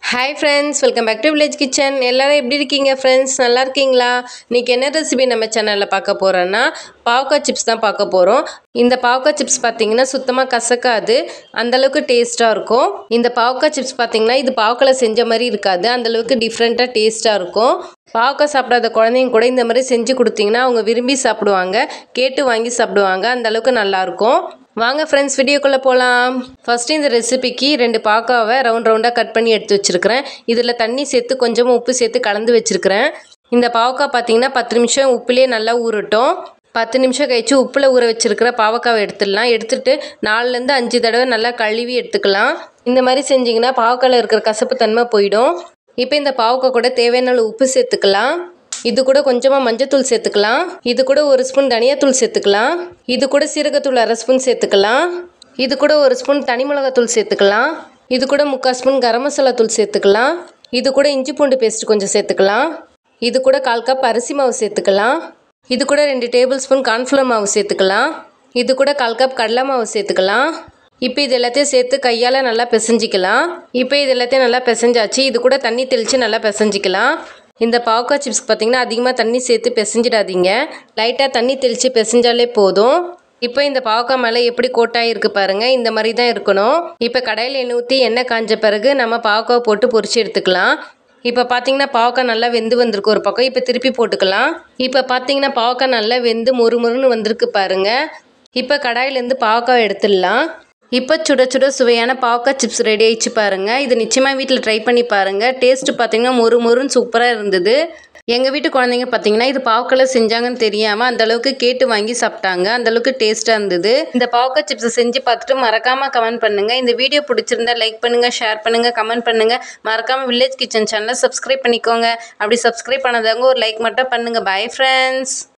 hi friends welcome back to village kitchen எல்லாரும் எப்படி இருக்கீங்க ஃப்ரெண்ட்ஸ் நல்லா இருக்கீங்களா இன்றைக்கி என்ன ரெசிபி நம்ம சேனலில் பார்க்க போகிறோன்னா பாவக்காய் சிப்ஸ் தான் பார்க்க போகிறோம் இந்த பாவக்காய் சிப்ஸ் பார்த்தீங்கன்னா சுத்தமாக கசக்காது அந்தளவுக்கு டேஸ்ட்டாக இருக்கும் இந்த பாவக்காய் சிப்ஸ் பார்த்தீங்கன்னா இது பாவக்காயில் செஞ்ச மாதிரி இருக்காது அந்தளவுக்கு டிஃப்ரெண்ட்டாக டேஸ்ட்டாக இருக்கும் பாவக்காய் சாப்பிடாத குழந்தைங்க கூட இந்த மாதிரி செஞ்சு கொடுத்தீங்கன்னா அவங்க விரும்பி சாப்பிடுவாங்க கேட்டு வாங்கி சாப்பிடுவாங்க அந்தளவுக்கு நல்லாயிருக்கும் வாங்க ஃப்ரெண்ட்ஸ் வீடியோக்குள்ளே போகலாம் ஃபஸ்ட்டு இந்த ரெசிபிக்கு ரெண்டு பாக்காவை ரவுண்ட் ரவுண்டாக கட் பண்ணி எடுத்து வச்சுருக்கிறேன் இதில் தண்ணி சேர்த்து கொஞ்சமாக உப்பு சேர்த்து கலந்து வச்சுருக்கிறேன் இந்த பாவக்காய் பார்த்தீங்கன்னா பத்து நிமிஷம் உப்புலேயே நல்லா ஊறட்டும் பத்து நிமிஷம் கழிச்சு உப்பில் ஊற வச்சுருக்கிற பாவக்காவை எடுத்துடலாம் எடுத்துட்டு நாலுலேருந்து அஞ்சு தடவை நல்லா கழுவி எடுத்துக்கலாம் இந்த மாதிரி செஞ்சிங்கன்னா பாவக்காயில் இருக்கிற கசப்பு தன்மை போயிடும் இப்போ இந்த பாவக்காய் கூட தேவையான அளவு உப்பு சேர்த்துக்கலாம் இது கூட கொஞ்சமாக மஞ்சத்தூள் சேர்த்துக்கலாம் இது கூட ஒரு ஸ்பூன் தனியாத்தூள் சேர்த்துக்கலாம் இது கூட சீரகத்தூள் அரை ஸ்பூன் சேர்த்துக்கலாம் இது கூட ஒரு ஸ்பூன் தனி மிளகாத்தூள் சேர்த்துக்கலாம் இது கூட முக்கால் ஸ்பூன் கரம் மசாலா தூள் சேர்த்துக்கலாம் இது கூட இஞ்சி பூண்டு பேஸ்ட் கொஞ்சம் சேர்த்துக்கலாம் இது கூட கால் கப் அரிசி மாவு சேர்த்துக்கலாம் இது கூட ரெண்டு டேபிள் ஸ்பூன் கார்ன்ஃப்ளவர் மாவு சேர்த்துக்கலாம் இது கூட கால் கப் கடலை மாவு சேர்த்துக்கலாம் இப்போ இது எல்லாத்தையும் சேர்த்து கையால் நல்லா பிசைஞ்சிக்கலாம் இப்போ இது எல்லாத்தையும் நல்லா பிசைஞ்சாச்சு இது கூட தண்ணி தெளித்து நல்லா பிசைஞ்சிக்கலாம் இந்த பாவக்காய் சிப்ஸ்க்கு பார்த்தீங்கன்னா அதிகமாக தண்ணி சேர்த்து பிசைஞ்சிடாதீங்க லைட்டாக தண்ணி தெளித்து பிசைஞ்சாலே போதும் இப்போ இந்த பாவக்காய் மேலே எப்படி கோட்டாகி இருக்கு பாருங்க இந்த மாதிரி தான் இருக்கணும் இப்போ கடையில் எண்ணெய் ஊற்றி எண்ணெய் காஞ்ச பிறகு நம்ம பாவக்காய் போட்டு பொரிச்சு எடுத்துக்கலாம் இப்போ பார்த்தீங்கன்னா பாவக்காய் நல்லா வெந்து வந்திருக்கு ஒரு பக்கம் இப்போ திருப்பி போட்டுக்கலாம் இப்போ பார்த்தீங்கன்னா பாவக்காய் நல்லா வெந்து மொறு மொறுன்னு வந்திருக்கு பாருங்க இப்போ கடாயிலேருந்து பாவக்காய் எடுத்துடலாம் இப்போ சுட சுட சுவையான பாவக்காய் சிப்ஸ் ரெடி ஆயிடுச்சு பாருங்கள் இது நிச்சயமாக வீட்டில் ட்ரை பண்ணி பாருங்கள் டேஸ்ட்டு பார்த்தீங்கன்னா மொறு மொறுன்னு சூப்பராக இருந்தது எங்கள் வீட்டு குழந்தைங்க பார்த்தீங்கன்னா இது பாவக்காயில் செஞ்சாங்கன்னு தெரியாமல் அந்த அளவுக்கு கேட்டு வாங்கி சாப்பிட்டாங்க அந்த அளவுக்கு டேஸ்ட்டாக இருந்தது இந்த பாவக்காய் சிப்ஸை செஞ்சு பார்த்துட்டு மறக்காமல் கமெண்ட் பண்ணுங்கள் இந்த வீடியோ பிடிச்சிருந்தா லைக் பண்ணுங்கள் ஷேர் பண்ணுங்கள் கமெண்ட் பண்ணுங்கள் மறக்காமல் வில்லேஜ் கிச்சன் சேனலை சப்ஸ்கிரைப் பண்ணிக்கோங்க அப்படி சப்ஸ்கிரைப் பண்ணாதவங்க ஒரு லைக் மட்டும் பண்ணுங்கள் பை ஃப்ரெண்ட்ஸ்